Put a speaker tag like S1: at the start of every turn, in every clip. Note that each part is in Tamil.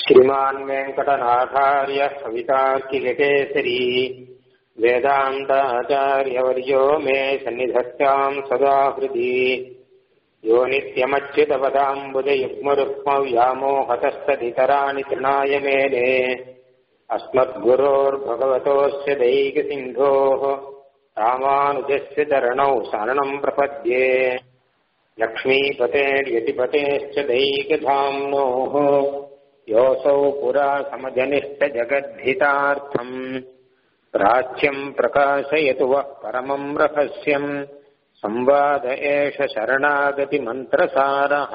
S1: श्रीमान् वेङ्कटनाथार्य कवितार्किककेसरी वेदान्ताचार्यवर्यो मे सन्निधत्ताम् सदा हृदि यो नित्यमच्युतपदाम्बुजयुग्मरुक्मव्यामोहतस्तदितराणि तृणाय मेने अस्मद्गुरोर्भगवतोऽस्य दैकसिन्धोः रामानुजस्य चरणौ शरणम् प्रपद्ये लक्ष्मीपतेर्यतिपतेश्च दैकधाम्नोः योऽसौ पुरा समजनिष्टजगद्धितार्थम् प्राच्यम् प्रकाशयतु वः परमम् रहस्यम् संवाद एष சரணாகதிமந்திரசாரः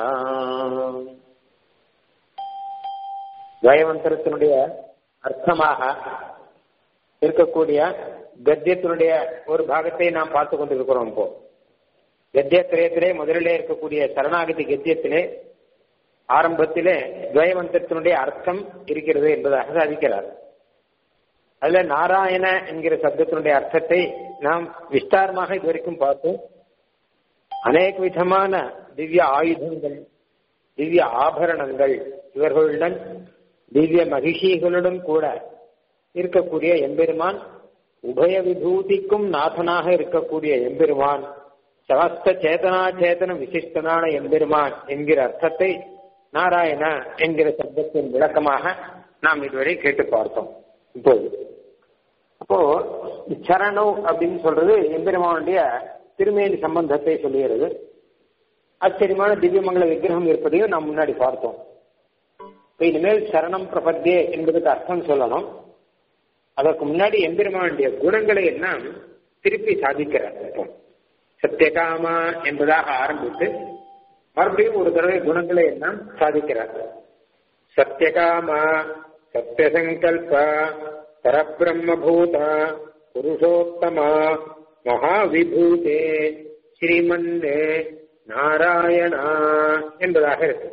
S1: துவயமந்திரத்தினுடைய அர்த்தமாக இருக்கக்கூடிய கத்தியத்தினுடைய ஒரு பாகத்தை நாம் பார்த்து கொண்டிருக்கிறோம் இப்போ கத்தியத்திரயத்திலே முதலிலே இருக்கக்கூடிய சரணாகதி கத்தியத்திலே ஆரம்பத்திலே துவயமந்திரத்தினுடைய அர்த்தம் இருக்கிறது என்பதாக சாதிக்கிறார் அதுல நாராயண என்கிற சப்தத்தினுடைய அர்த்தத்தை நாம் விஸ்தாரமாக இதுவரைக்கும் பார்த்தோம் அநேக விதமான திவ்ய ஆயுதங்கள் திவ்ய ஆபரணங்கள் இவர்களுடன் திவ்ய மகிஷிகளுடன் கூட இருக்கக்கூடிய எம்பெருமான் உபய விபூதிக்கும் நாதனாக இருக்கக்கூடிய எம்பெருமான் சமஸ்த சேதனா சேதன விசிஷ்டனான எம்பெருமான் என்கிற அர்த்தத்தை நாராயண என்கிற சப்தத்தின் விளக்கமாக நாம் இதுவரை கேட்டு பார்த்தோம் இப்போது அப்போ சரணம் அப்படின்னு சொல்றது எம்பெருமானுடைய திருமேனி சம்பந்தத்தை சொல்லுகிறது ஆச்சரியமான திவ்யமங்கல விக்கிரகம் இருப்பதையும் நாம் முன்னாடி பார்த்தோம் இப்போ இனிமேல் சரணம் பிரபத்தியே என்பதுக்கு அர்த்தம் சொல்லணும் அதற்கு முன்னாடி எம்பெருமானுடைய குணங்களை எல்லாம் திருப்பி சாதிக்கிறார் இப்போ சத்தியகாமா என்பதாக ஆரம்பித்து மறுபடியும் ஒரு தடவை குணங்களை எல்லாம் சாதிக்கிறார் சத்தியகாமா சத்தியசங்கல்ப பரபிரம்மபூத புருஷோத்தமா மகாவிபூதே ஸ்ரீமன்னே நாராயணா என்பதாக இருக்கு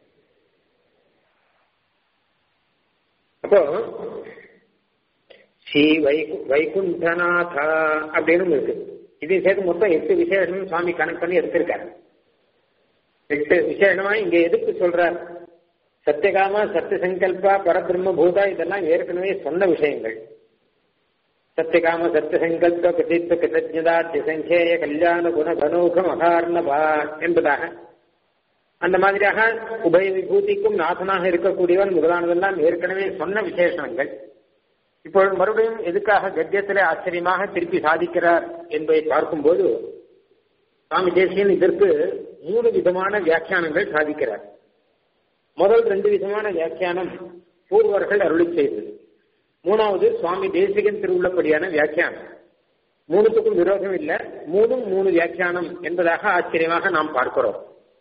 S1: அப்போ ஸ்ரீ வைகு வைகுண்டநாதா அப்படின்னு இருக்கு இது சேர்த்து மொத்தம் எட்டு விசேஷம் சுவாமி கணக்கு பண்ணி எடுத்திருக்காரு எட்டு விசேஷமா இங்க எதுக்கு சொல்றார் சத்தியகாமா சத்தியசங்கல்பா பரபிரம்ம பூதா இதெல்லாம் ஏற்கனவே சொன்ன விஷயங்கள் சத்தியகாம சத்தியசங்கல்ப பிரசித்த கிருதஜதா திசங்கேய கல்யாண குண கனோக மகார்ணபா என்பதாக அந்த மாதிரியாக உபய விபூதிக்கும் நாசனாக இருக்கக்கூடியவன் முதலானதெல்லாம் ஏற்கனவே சொன்ன விசேஷங்கள் இப்பொழுது மறுபடியும் எதுக்காக கத்தியத்திலே ஆச்சரியமாக திருப்பி சாதிக்கிறார் என்பதை பார்க்கும்போது சுவாமி தேசியன் இதற்கு மூணு விதமான வியாக்கியானங்கள் சாதிக்கிறார் முதல் ரெண்டு விதமான வியாக்கியானம் பூர்வர்கள் அருளி செய்தது மூணாவது சுவாமி தேசிகன் திருவுள்ளப்படியான வியாக்கியானம் மூணுத்துக்கும் விரோதம் இல்லை மூணும் மூணு வியாக்கியானம் என்பதாக ஆச்சரியமாக நாம் பார்க்கிறோம்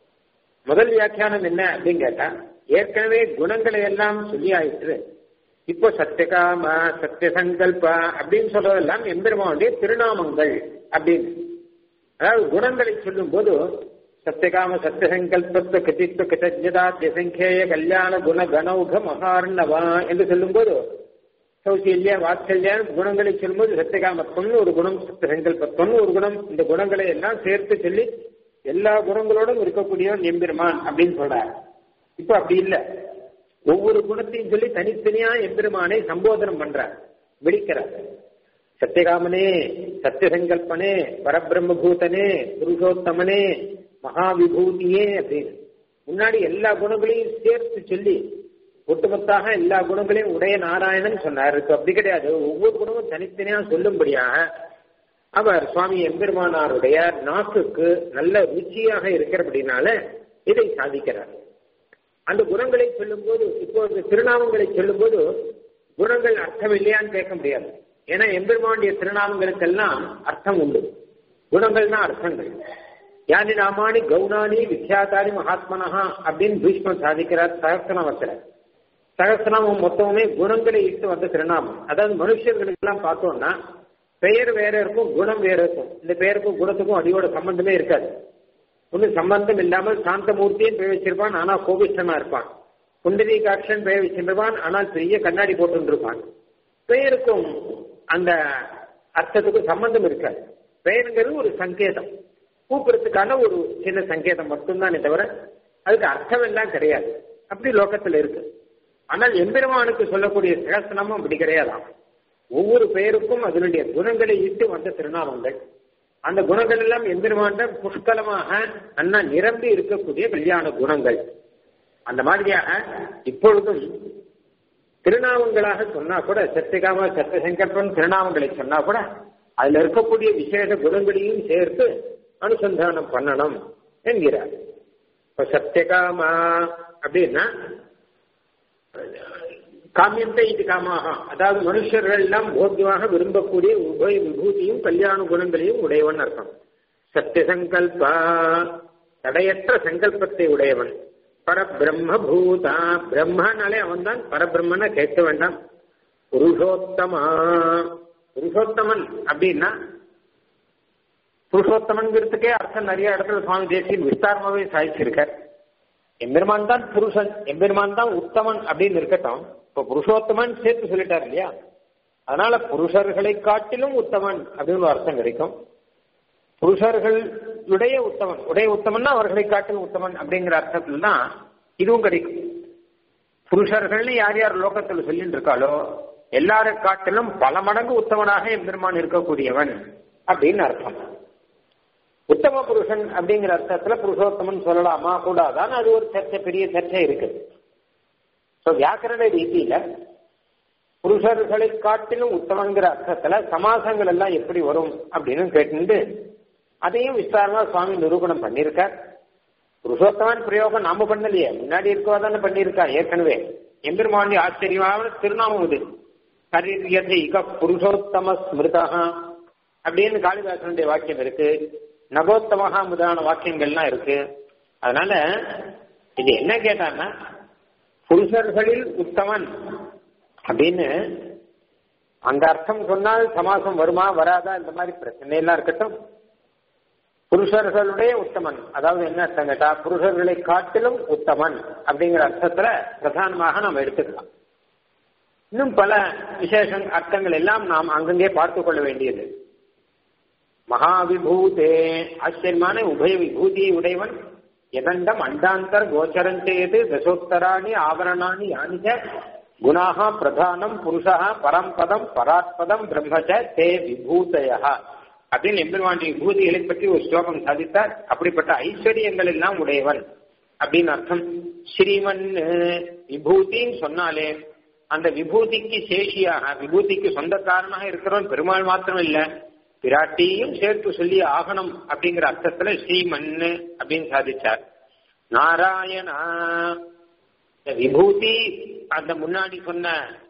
S1: முதல் வியாக்கியானம் என்ன அப்படின்னு கேட்டா ஏற்கனவே குணங்களை எல்லாம் சொல்லி ஆயிற்று இப்போ சத்தியகாம சத்தியசங்கல்ப அப்படின்னு சொல்றதெல்லாம் எம்பெருமானுடைய திருநாமங்கள் அப்படின்னு அதாவது குணங்களை சொல்லும் போது சத்தியகாம சத்தியசங்கல்பத்த கதித்வ கிருதஜதா திசங்கேய கல்யாண குண கணௌக மகார்ணவா என்று சொல்லும் போது சௌசல்யா வாத்சல்யா குணங்களை சொல்லும்போது சத்தியகாமத்துவம்னு ஒரு குணம் சத்தியசங்கல்பத்துவம்னு ஒரு குணம் இந்த குணங்களை எல்லாம் சேர்த்து சொல்லி எல்லா குணங்களோடும் இருக்கக்கூடியவன் எம்பெருமான் அப்படின்னு சொல்றார் இப்ப அப்படி இல்லை ஒவ்வொரு குணத்தையும் சொல்லி தனித்தனியா எம்பெருமானை சம்போதனம் பண்றார் விழிக்கிறார் சத்தியகாமனே சத்தியசங்கல்பனே பரபிரம்மபூதனே புருஷோத்தமனே மகாவிபூதியே அப்படின்னு முன்னாடி எல்லா குணங்களையும் சேர்த்து சொல்லி ஒட்டுமொத்தாக எல்லா குணங்களையும் உடைய நாராயணன் சொன்னார் இப்ப அப்படி கிடையாது ஒவ்வொரு குணமும் தனித்தனியா சொல்லும்படியாக அவர் சுவாமி எம்பெருமானாருடைய நாக்குக்கு நல்ல ருச்சியாக இருக்கிறபடினால இதை சாதிக்கிறார் அந்த குணங்களை சொல்லும்போது இப்போது திருநாமங்களை சொல்லும்போது குணங்கள் அர்த்தம் இல்லையான்னு கேட்க முடியாது ஏன்னா எம்பெருமானுடைய திருநாமங்களுக்கெல்லாம் அர்த்தம் உண்டு குணங்கள்னா அர்த்தங்கள் யானி நாமானி கௌனானி வித்யாதாரி மகாத்மனஹா அப்படின்னு பீஷ்மன் சாதிக்கிறார் சகஸ்திரநாமத்தில் சகஸ்திரநாமம் மொத்தமுமே குணங்களை இட்டு வந்த திருநாமம் அதாவது மனுஷர்களுக்கு எல்லாம் பார்த்தோம்னா பெயர் வேற இருக்கும் குணம் வேற இருக்கும் இந்த பெயருக்கும் குணத்துக்கும் அடியோட சம்பந்தமே இருக்காது ஒன்றும் சம்பந்தம் இல்லாமல் சாந்தமூர்த்தியும் பெயர் வச்சிருப்பான் ஆனா கோபிஷ்டனா இருப்பான் புண்டரீகாட்சன் பெயர் வச்சிருப்பான் ஆனால் பெரிய கண்ணாடி போட்டு இருப்பான் பெயருக்கும் அந்த அர்த்தத்துக்கும் சம்பந்தம் இருக்காது பெயருங்கிறது ஒரு சங்கேதம் கூப்பிடுறதுக்கான ஒரு சின்ன சங்கேதம் மட்டும்தானே தவிர அதுக்கு அர்த்தம் எல்லாம் கிடையாது அப்படி லோகத்துல இருக்கு ஆனால் எம்பெருமானுக்கு சொல்லக்கூடிய சகஸ்திரநாமம் அப்படி கிடையாதாம் ஒவ்வொரு பெயருக்கும் அதனுடைய குணங்களை இட்டு வந்த திருநாமங்கள் அந்த குணங்கள் எல்லாம் எம்பெருமான புஷ்கலமாக அண்ணா நிரம்பி இருக்கக்கூடிய கல்யாண குணங்கள் அந்த மாதிரியாக இப்பொழுதும் திருநாமங்களாக சொன்னா கூட சத்தியகாம சத்தியசங்கல்பன் திருநாமங்களை சொன்னா கூட அதுல இருக்கக்கூடிய விசேஷ குணங்களையும் சேர்த்து அனுசந்தானம் பண்ணணும் என்கிறார் இப்ப சத்தியகாமா அப்படின்னா காமியத்தை இது காமாக அதாவது மனுஷர்கள் எல்லாம் போக்கியமாக விரும்பக்கூடிய உபய விபூதியும் கல்யாண குணங்களையும் உடையவன் அர்த்தம் சத்தியசங்கல்பா தடையற்ற சங்கல்பத்தை உடையவன் பரபிரம்ம பூதா பிரம்மனாலே அவன் தான் பரபிரம்மனை கேட்க வேண்டாம் புருஷோத்தமா புருஷோத்தமன் அப்படின்னா புருஷோத்தமன்கிறதுக்கே அர்த்தம் நிறைய இடத்துல சுவாமி தேசியன் விஸ்தாரமாவே சாதிச்சிருக்கார் எம்பெருமான் தான் புருஷன் எம்பெருமான் தான் உத்தமன் அப்படின்னு இருக்கட்டும் இப்ப புருஷோத்தமன் சேர்த்து சொல்லிட்டார் இல்லையா அதனால புருஷர்களை காட்டிலும் உத்தமன் அப்படின்னு ஒரு அர்த்தம் கிடைக்கும் புருஷர்களுடைய உத்தமன் உடைய உத்தமன்னா அவர்களை காட்டிலும் உத்தமன் அப்படிங்கிற அர்த்தத்துல தான் இதுவும் கிடைக்கும் புருஷர்கள்னு யார் யார் லோகத்தில் சொல்லிட்டு இருக்காளோ எல்லாரை காட்டிலும் பல மடங்கு உத்தமனாக எம்பெருமான் இருக்கக்கூடியவன் அப்படின்னு அர்த்தம் உத்தம புருஷன் அப்படிங்கிற அர்த்தத்துல புருஷோத்தமன் சொல்லலாமா கூடாதான் அது ஒரு சர்ச்சை பெரிய சர்ச்சை இருக்கு ஸோ வியாக்கரண ரீதியில புருஷர்களை காட்டிலும் உத்தமங்கிற அர்த்தத்துல சமாசங்கள் எல்லாம் எப்படி வரும் அப்படின்னு கேட்டு அதையும் விஸ்தாரமா சுவாமி நிரூபணம் பண்ணியிருக்கார் புருஷோத்தமன் பிரயோகம் நாம பண்ணலையே முன்னாடி இருக்கவா தானே பண்ணியிருக்கா ஏற்கனவே எம்பெருமாண்டி ஆச்சரியமான திருநாமம் இது கரியதை இக புருஷோத்தம ஸ்மிருதா அப்படின்னு காளிதாசனுடைய வாக்கியம் இருக்கு நகோத்தமகா முதலான வாக்கியங்கள்லாம் இருக்கு அதனால இது என்ன கேட்டான்னா புருஷர்களில் உத்தமன் அப்படின்னு அந்த அர்த்தம் சொன்னால் சமாசம் வருமா வராதா இந்த மாதிரி பிரச்சனை எல்லாம் இருக்கட்டும் புருஷர்களுடைய உத்தமன் அதாவது என்ன அர்த்தம் கேட்டா புருஷர்களை காட்டிலும் உத்தமன் அப்படிங்கிற அர்த்தத்துல பிரதானமாக நாம் எடுத்துக்கலாம் இன்னும் பல விசேஷ அர்த்தங்கள் எல்லாம் நாம் அங்கங்கே பார்த்து கொள்ள வேண்டியது மகாவிபூதே ஆச்சரியமான உபய விபூதியை உடையவன் எதண்டம் அண்டாந்தர் கோச்சரஞ்சேது தசோத்தராணி ஆவரணானி யானிச்ச குணாக பிரதானம் புருஷா பரம்பதம் பராத்பதம் பிரம்மச்ச தே விபூதய அப்படின்னு எம்பெருமாண்டி விபூதிகளை பற்றி ஒரு ஸ்லோகம் சாதித்தார் அப்படிப்பட்ட ஐஸ்வர்யங்கள் எல்லாம் உடையவன் அப்படின்னு அர்த்தம் ஸ்ரீமன் விபூதின்னு சொன்னாலே அந்த விபூதிக்கு சேஷியாக விபூதிக்கு சொந்தக்காரனாக இருக்கிறவன் பெருமாள் மாத்திரம் இல்ல பிராட்டியும் சேர்த்து சொல்லி ஆகணும் அப்படிங்கிற அர்த்தத்துல ஸ்ரீமன்னு அப்படின்னு சாதிச்சார் நாராயணா விபூதி அந்த முன்னாடி சொன்ன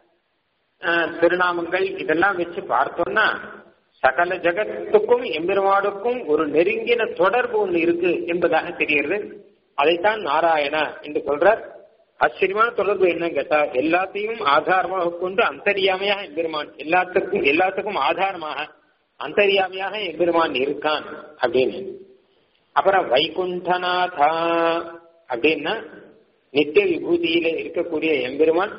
S1: திருநாமங்கள் இதெல்லாம் வச்சு பார்த்தோம்னா சகல ஜகத்துக்கும் எம்பெருமாடுக்கும் ஒரு நெருங்கின தொடர்பு ஒன்று இருக்கு என்பதாக தெரிகிறது அதைத்தான் நாராயண என்று சொல்றார் ஆச்சரியமான தொடர்பு என்ன கேட்டா எல்லாத்தையும் ஆதாரமாக கொண்டு அந்தரியாமையாக எம்பெருமான் எல்லாத்துக்கும் எல்லாத்துக்கும் ஆதாரமாக அந்தரியாமையாக எம்பெருமான் இருக்கான் அப்படின்னு அப்புறம் வைகுண்டநாதா அப்படின்னா நித்திய விபூதியில இருக்கக்கூடிய எம்பெருமான்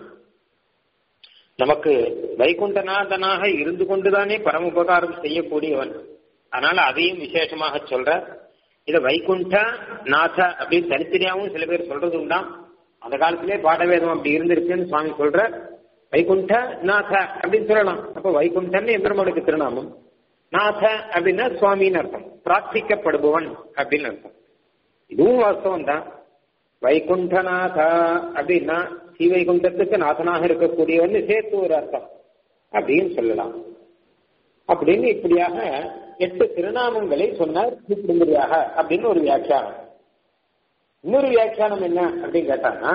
S1: நமக்கு வைகுண்டநாதனாக இருந்து கொண்டுதானே பரம உபகாரம் செய்யக்கூடியவன் அதனால அதையும் விசேஷமாக சொல்ற இத வைகுண்ட நாத அப்படின்னு தனித்தனியாகவும் சில பேர் சொல்றது உண்டாம் அந்த காலத்திலே பாடவேதம் அப்படி இருந்திருக்குன்னு சுவாமி சொல்ற வைகுண்ட நாத அப்படின்னு சொல்லலாம் அப்ப வைகுண்டன் எம்பெருமானுக்கு திருநாமம் நாத அப்படின்னா சுவாமின்னு அர்த்தம் பிரார்த்திக்கப்படுபவன் அப்படின்னு அர்த்தம் இதுவும் வாஸ்தவம் தான் வைகுண்டநாதா அப்படின்னா ஸ்ரீவைகுண்டத்துக்கு நாதனாக இருக்கக்கூடியவன் சேர்த்து ஒரு அர்த்தம் அப்படின்னு சொல்லலாம் அப்படின்னு இப்படியாக எட்டு திருநாமங்களை சொன்னார் கூப்பிடும்படியாக அப்படின்னு ஒரு வியாக்கியானம் இன்னொரு வியாக்கியானம் என்ன அப்படின்னு கேட்டாங்கன்னா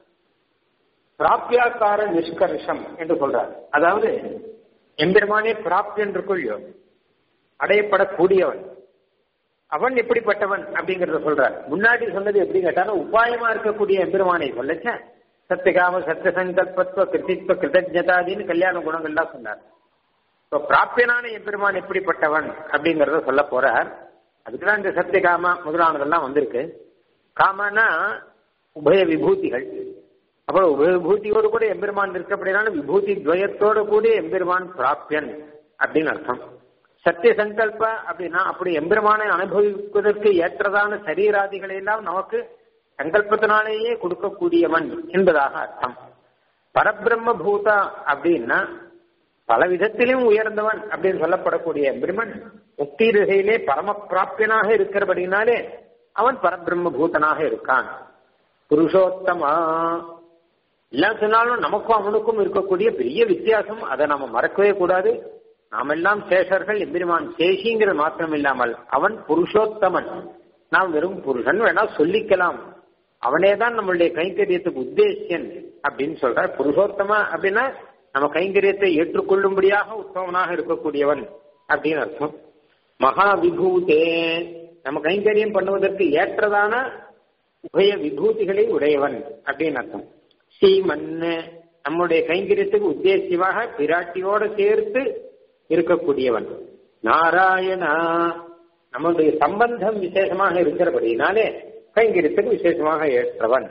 S1: பிராப்தியாக்கார நிஷ்கர்ஷம் என்று சொல்றார் அதாவது எம்பெருமானே பிராப்தியன் இருக்குள்ளோ அடையப்படக்கூடியவன் அவன் எப்படிப்பட்டவன் அப்படிங்கறத சொல்றார் முன்னாடி சொன்னது எப்படி கேட்டாலும் உபாயமா இருக்கக்கூடிய எம்பெருமானை சொல்லச்ச சத்தியகாம சத்திய சங்கல்பத்துவ கிருத்தித்வ கிருதஜதாதின்னு கல்யாண குணங்கள்லாம் சொன்னார் இப்போ பிராப்பியனான எம்பெருமான் எப்படிப்பட்டவன் அப்படிங்கறத சொல்ல போறார் அதுக்குதான் இந்த சத்தியகாமா முதலானதெல்லாம் வந்திருக்கு காமனா உபய விபூதிகள் அப்புறம் உபய விபூதியோடு கூட எம்பெருமான் இருக்கப்படினால விபூதி துவயத்தோடு கூட எம்பெருமான் பிராப்பியன் அப்படின்னு அர்த்தம் சத்திய சங்கல்ப அப்படின்னா அப்படி எம்பெருமானை அனுபவிப்பதற்கு ஏற்றதான சரீராதிகளை எல்லாம் நமக்கு சங்கல்பத்தினாலேயே கொடுக்கக்கூடியவன் என்பதாக அர்த்தம் பரபிரம்ம பூதா அப்படின்னா பல விதத்திலும் உயர்ந்தவன் அப்படின்னு சொல்லப்படக்கூடிய பிரம்மன் முக்தி திசையிலே பரம பிராப்தியனாக இருக்கிறபடினாலே அவன் பரபிரம்ம பூதனாக இருக்கான் புருஷோத்தமா எல்லாம் சொன்னாலும் நமக்கும் அவனுக்கும் இருக்கக்கூடிய பெரிய வித்தியாசம் அதை நாம மறக்கவே கூடாது நாம் எல்லாம் சேஷர்கள் எம்பெருமான் சேஷிங்கிற மாத்திரம் இல்லாமல் அவன் புருஷோத்தமன் நாம் வெறும் புருஷன் வேணா சொல்லிக்கலாம் அவனே தான் நம்மளுடைய கைங்கரியத்துக்கு உத்தேசியன் அப்படின்னு சொல்ற புருஷோத்தம அப்படின்னா நம்ம கைங்கரியத்தை ஏற்றுக்கொள்ளும்படியாக உத்தமனாக இருக்கக்கூடியவன் அப்படின்னு அர்த்தம் மகா விபூதே நம்ம கைங்கரியம் பண்ணுவதற்கு ஏற்றதான உபய விபூதிகளை உடையவன் அப்படின்னு அர்த்தம் சீமன் நம்முடைய கைங்கரியத்துக்கு உத்தேசியமாக பிராட்டியோட சேர்த்து இருக்கக்கூடியவன் நாராயணா நம்முடைய சம்பந்தம் விசேஷமாக இருக்கிறபடினாலே கைங்கரியத்துக்கு விசேஷமாக ஏற்றவன்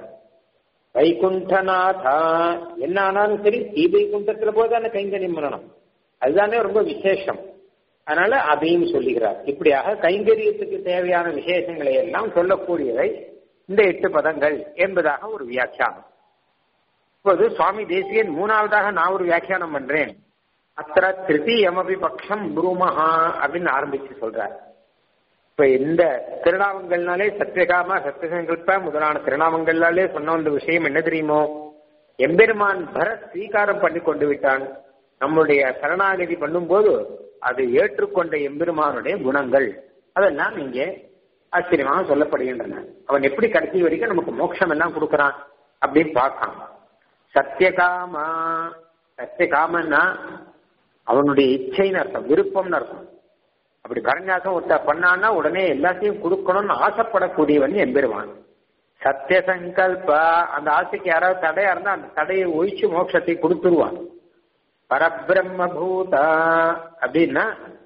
S1: வைகுண்டநாதா என்ன ஆனாலும் சரி ஸ்ரீவைகுண்டத்துல போதான கைங்கரியம் பண்ணணும் அதுதானே ரொம்ப விசேஷம் அதனால அதையும் சொல்லுகிறார் இப்படியாக கைங்கரியத்துக்கு தேவையான விசேஷங்களை எல்லாம் சொல்லக்கூடியவை இந்த எட்டு பதங்கள் என்பதாக ஒரு வியாக்கியானம் இப்போது சுவாமி தேசியன் மூணாவதாக நான் ஒரு வியாக்கியானம் பண்றேன் அத்திர திருத்தீயமபி பக்ஷம் புரூமஹா அப்படின்னு ஆரம்பிச்சு சொல்றார் இப்ப இந்த திருநாமங்கள்னாலே சத்தியகாம சத்தியசங்கல்ப முதலான திருநாமங்கள்னாலே சொன்ன ஒரு விஷயம் என்ன தெரியுமோ எம்பெருமான் பரத் ஸ்வீகாரம் பண்ணி கொண்டு விட்டான் நம்முடைய சரணாகதி பண்ணும்போது அது ஏற்றுக்கொண்ட எம்பெருமானுடைய குணங்கள் அதெல்லாம் இங்கே ஆச்சரியமாக சொல்லப்படுகின்றன அவன் எப்படி கடைசி வரைக்கும் நமக்கு மோட்சம் எல்லாம் கொடுக்கறான் அப்படின்னு பார்க்கலாம் சத்தியகாமா சத்தியகாமன்னா அவனுடைய இச்சைன்னு அர்த்தம் விருப்பம்னு அர்த்தம் அப்படி பரஞ்சாசம் ஒருத்த பண்ணான்னா உடனே எல்லாத்தையும் கொடுக்கணும்னு ஆசைப்படக்கூடியவன் எம்பெருவான் சத்திய சங்கல்ப அந்த ஆசைக்கு யாராவது தடையா இருந்தா அந்த தடையை ஒழிச்சு மோட்சத்தை கொடுத்துருவான் பரபிரம்ம பூதா அப்படின்னா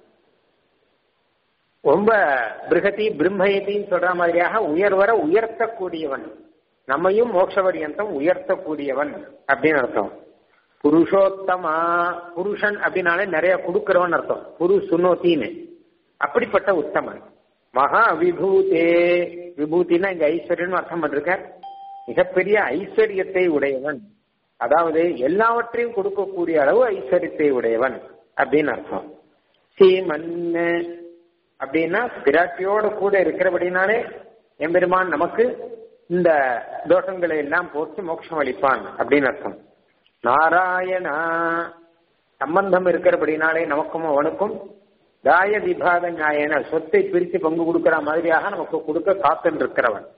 S1: ரொம்ப பிருகதி பிரம்மயத்தின்னு சொல்ற மாதிரியாக உயர்வர உயர்த்தக்கூடியவன் நம்மையும் மோட்சபரியந்தம் உயர்த்தக்கூடியவன் அப்படின்னு அர்த்தம் புருஷோத்தமா புருஷன் அப்படின்னாலே நிறைய கொடுக்கிறவன் அர்த்தம் புரு சுனோத்தின்னு அப்படிப்பட்ட உத்தமன் மகா விபூதே விபூதினா இங்க ஐஸ்வர்யம் அர்த்தம் பண்ணிருக்க மிகப்பெரிய ஐஸ்வர்யத்தை உடையவன் அதாவது எல்லாவற்றையும் கொடுக்கக்கூடிய அளவு ஐஸ்வர்யத்தை உடையவன் அப்படின்னு அர்த்தம் சீமன் அப்படின்னா பிராட்டியோட கூட இருக்கிறபடினாலே எம்பெருமான் நமக்கு இந்த தோஷங்களை எல்லாம் போட்டு மோட்சம் அளிப்பான் அப்படின்னு அர்த்தம் நாராயணா சம்பந்தம் இருக்கிறபடினாலே நமக்கும் அவனுக்கும் தாய விபாக நியாயன சொத்தை பிரித்து பங்கு கொடுக்கிற மாதிரியாக நமக்கு கொடுக்க காத்துன்னு இருக்கிறவன்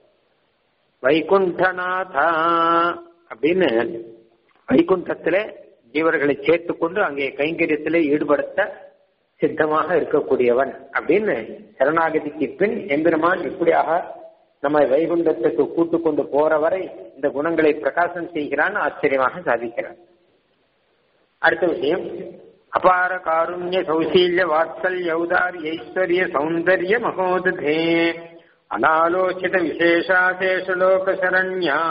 S1: வைகுண்டநாதா அப்படின்னு வைகுண்டத்துல ஜீவர்களை சேர்த்து கொண்டு அங்கே கைங்கரியத்திலே ஈடுபடுத்த சித்தமாக இருக்கக்கூடியவன் அப்படின்னு சரணாகதிக்கு பின் எம்பெருமான் இப்படியாக நம்ம வைகுண்டத்துக்கு கூட்டு கொண்டு போற வரை இந்த குணங்களை பிரகாசம் செய்கிறான் ஆச்சரியமாக சாதிக்கிறான் அடுத்த விஷயம் அபார காருண்ய சௌசீல்ய வாத்சல்ய ஔதாரிய ஐஸ்வர்ய சௌந்தர்ய மகோதே அனாலோசித விசேஷாசேஷலோக சரண்யா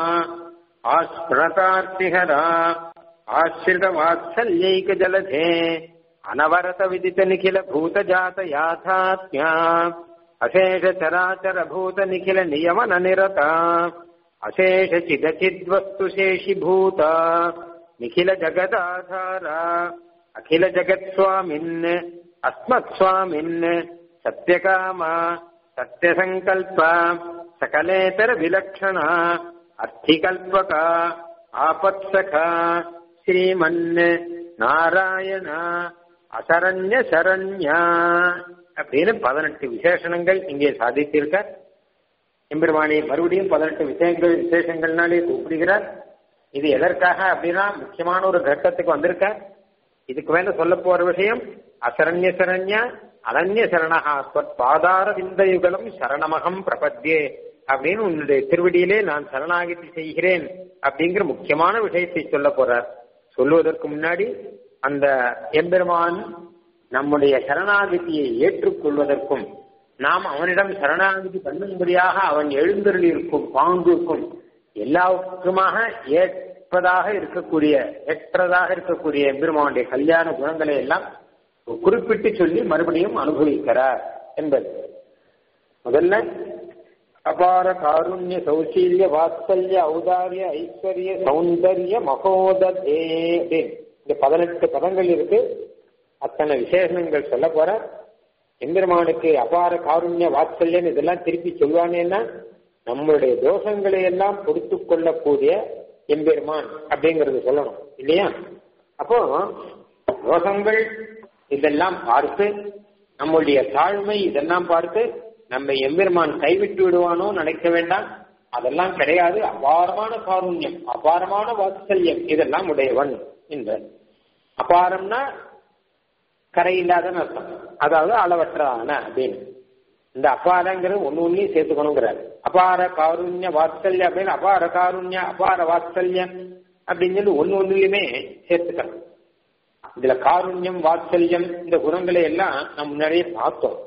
S1: ஆஸ்பிரதார்த்திஹரா ஆசிரித வாத்சல்யைக ஜலதே அனவரத விதித்த நிகில பூத ஜாத யாதாத்யா அசேஷ சராச்சர பூத நிகில நியமன நிரதா அசேஷ சிதச்சித்வஸ்து சேஷி பூதா நிகில ஜகதாதாரா அகில ஜகத் சுவாமின் அஸ்மத் சுவாமின் சத்யகாமா சத்யசங்கல்ப சகலேதர விலக்ஷணா அர்த்திகல்பகா ஆபத்சகா ஸ்ரீமன் நாராயண அசரண்ய சரண்யா அப்படின்னு பதினெட்டு விசேஷணங்கள் இங்கே சாதித்திருக்க எம்பெருமானி மறுபடியும் பதினெட்டு விஷயங்கள் விசேஷங்கள்னாலே கூப்பிடுகிறார் இது எதற்காக அப்படின்னா முக்கியமான ஒரு கட்டத்துக்கு வந்திருக்க இதுக்கு மேல சொல்ல போற விஷயம் அசரண்ய சரண்யா அனன்ய சரணகா பாதார விந்தயுகலம் சரணமகம் பிரபத்யே அப்படின்னு உன்னுடைய திருவடியிலே நான் சரணாகதி செய்கிறேன் அப்படிங்கிற முக்கியமான விஷயத்தை சொல்ல போறார் சொல்லுவதற்கு முன்னாடி அந்த எம்பெருமான் நம்முடைய சரணாகதியை ஏற்றுக்கொள்வதற்கும் நாம் அவனிடம் சரணாகதி பண்ணும்படியாக அவன் எழுந்தருளி இருக்கும் பாங்குக்கும் எல்லாவுக்குமாக ஏற்பதாக இருக்கக்கூடிய ஏற்றதாக இருக்கக்கூடிய எம்பெருமானுடைய கல்யாண குணங்களை எல்லாம் குறிப்பிட்டு சொல்லி மறுபடியும் அனுபவிக்கிறார் என்பது முதல்ல அபார காருண்ய சௌசீல்ய வாத்சல்ய ஔதாரிய ஐஸ்வர்ய சௌந்தர்ய மகோதே இந்த பதினெட்டு பதங்கள் இருக்கு அத்தனை விசேஷங்கள் சொல்ல போற எம்பெருமானுக்கு அபார காருண்ய வாத்சல்யம் இதெல்லாம் திருப்பி சொல்லுவானேன்னா நம்மளுடைய தோஷங்களை எல்லாம் பொறுத்து கொள்ளக்கூடிய எம்பெருமான் அப்படிங்கறது சொல்லணும் இல்லையா அப்போ தோஷங்கள் இதெல்லாம் பார்த்து நம்முடைய தாழ்மை இதெல்லாம் பார்த்து நம்ம எம்பெருமான் கைவிட்டு விடுவானோ நினைக்க வேண்டாம் அதெல்லாம் கிடையாது அபாரமான காருண்யம் அபாரமான வாத்சல்யம் இதெல்லாம் உடையவன் என்ற அபாரம்னா கரை இல்லாதன்னு அர்த்தம் அதாவது அளவற்றான அப்படின்னு இந்த அபாரங்கிறது ஒன்னு ஒன்னையும் சேர்த்துக்கணுங்கிறாரு அபார காருண்ய வாத்சல்யம் அப்படின்னு அபார காருண்ய அபார வாத்சல்யம் அப்படின்னு சொல்லி ஒன்னு ஒன்னுலயுமே சேர்த்துக்கலாம் இதுல காருண்யம் வாத்சல்யம் இந்த குணங்களை எல்லாம் நம்ம முன்னாடியே பார்த்தோம்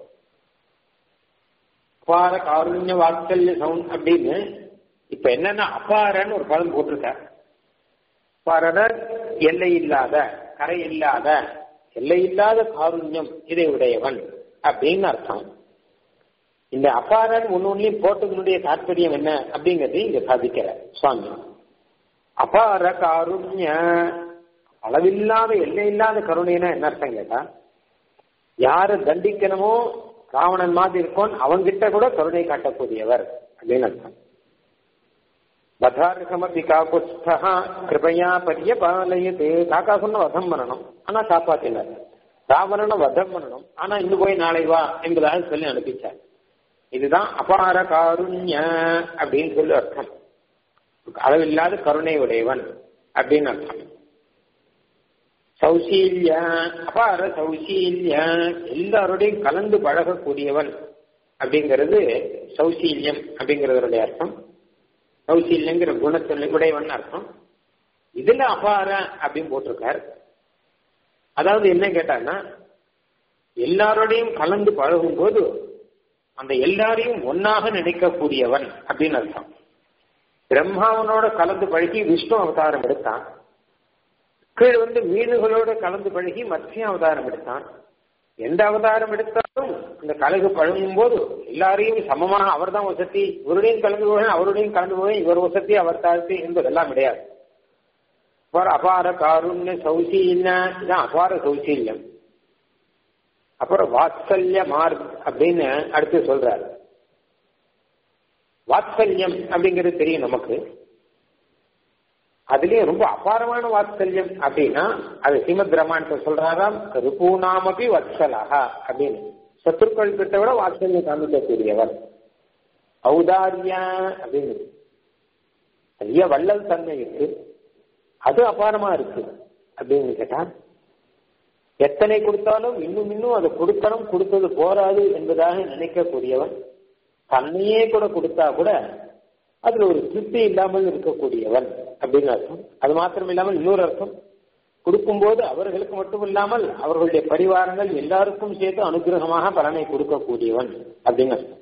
S1: அபார காருண்ய வாத்சல்ய சவுண்ட் அப்படின்னு இப்ப என்னன்னா அபாரன்னு ஒரு பதம் போட்டிருக்க அபாரர் எல்லை இல்லாத கரை இல்லாத எல்லை இல்லாத காருண்யம் இதை உடையவன் அப்படின்னு அர்த்தம் இந்த அபாரன் ஒன்னு ஒன்னையும் போட்டதனுடைய தாற்பயம் என்ன அப்படிங்கறது இங்க சாதிக்கிற சுவாமி அபார காருண்ய அளவில்லாத எல்லை இல்லாத கருணைனா என்ன அர்த்தம் கேட்டா யாரு தண்டிக்கணுமோ ராவணன் மாதிரி இருக்கோன் அவன்கிட்ட கூட கருணை காட்டக்கூடியவர் அப்படின்னு அர்த்தம் வதார்கமபி காக்குஸ்தா கிருபையா பரிய பாலயது காக்கா சொன்ன வதம் பண்ணணும் ஆனா காப்பாத்தினார் ராவணனை வதம் பண்ணணும் ஆனா இன்னும் போய் நாளை வா என்பதாக சொல்லி அனுப்பிச்சார் இதுதான் அபார காருண்ய அப்படின்னு சொல்லி அர்த்தம் அளவில்லாத கருணை உடையவன் அப்படின்னு அர்த்தம் சௌசீல்ய அபார சௌசீல்ய எல்லாரோடையும் கலந்து பழகக்கூடியவன் அப்படிங்கிறது சௌசீல்யம் அப்படிங்கிறதனுடைய அர்த்தம் சௌசீல்யங்கிற குணத்தில் உடையவன் அர்த்தம் இதுல அபார அப்படின்னு போட்டிருக்கார் அதாவது என்ன கேட்டான்னா எல்லாரோடையும் கலந்து பழகும் போது அந்த எல்லாரையும் ஒன்னாக நினைக்கக்கூடியவன் அப்படின்னு அர்த்தம் பிரம்மாவனோட கலந்து பழகி விஷ்ணு அவதாரம் எடுத்தான் கீழ் வந்து மீனுகளோட கலந்து பழகி மத்திய அவதாரம் எடுத்தான் எந்த அவதாரம் எடுத்தாலும் இந்த கலகு பழகும் போது எல்லாரையும் சமமாக அவர் தான் வசதி இவருடையும் கலந்து போவேன் அவருடையும் கலந்து போவேன் இவர் வசதி அவர் தாழ்த்தி என்பதெல்லாம் கிடையாது அப்புறம் அபார காருண்ய சௌசீல்யம் இதான் அபார சௌசீல்யம் அப்புறம் வாத்சல்ய மார்க் அப்படின்னு அடுத்து சொல்றாரு வாத்சல்யம் அப்படிங்கிறது தெரியும் நமக்கு அதுலயும் ரொம்ப அபாரமான வாத்சல்யம் அப்படின்னா அது ஸ்ரீமத் ராமாயணத்தை சொல்றாராம் ரிபூனாமபி வத்சலஹா அப்படின்னு சத்துருக்கள் கிட்ட விட வாத்சல்யம் காமிக்கக்கூடியவர் ஔதாரியா அப்படின்னு நிறைய வள்ளல் தன்மை இருக்கு அது அபாரமா இருக்கு அப்படின்னு கேட்டா எத்தனை கொடுத்தாலும் இன்னும் இன்னும் அதை கொடுக்கணும் கொடுத்தது போராது என்பதாக நினைக்கக்கூடியவன் தன்னையே கூட கொடுத்தா கூட அதுல ஒரு திருப்தி இல்லாமல் இருக்கக்கூடியவன் அப்படின்னு அர்த்தம் அது மாத்திரம் இல்லாமல் இன்னொரு அர்த்தம் கொடுக்கும்போது அவர்களுக்கு மட்டும் இல்லாமல் அவர்களுடைய பரிவாரங்கள் எல்லாருக்கும் சேர்த்து அனுகிரகமாக பலனை கொடுக்கக்கூடியவன் அப்படின்னு அர்த்தம்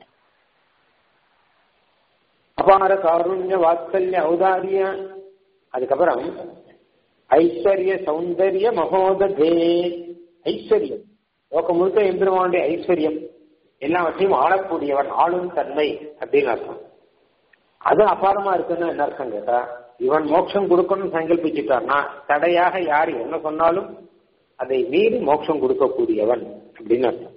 S1: அபார காருண்ய வாத்சல்ய ஔதாரிய அதுக்கப்புறம் ஐஸ்வர்ய சௌந்தர்ய மகோதே ஐஸ்வர்யம் லோகம் முழுக்க எம்பெருமானுடைய ஐஸ்வர்யம் எல்லாவற்றையும் ஆளக்கூடியவன் ஆளும் தன்மை அப்படின்னு அர்த்தம் அது அபாரமா இருக்குன்னு என்ன அர்த்தம் கேட்டா இவன் மோட்சம் கொடுக்கணும்னு சங்கல்பிச்சுட்டான்னா தடையாக யார் என்ன சொன்னாலும் அதை மீறி மோட்சம் கொடுக்கக்கூடியவன் அப்படின்னு அர்த்தம்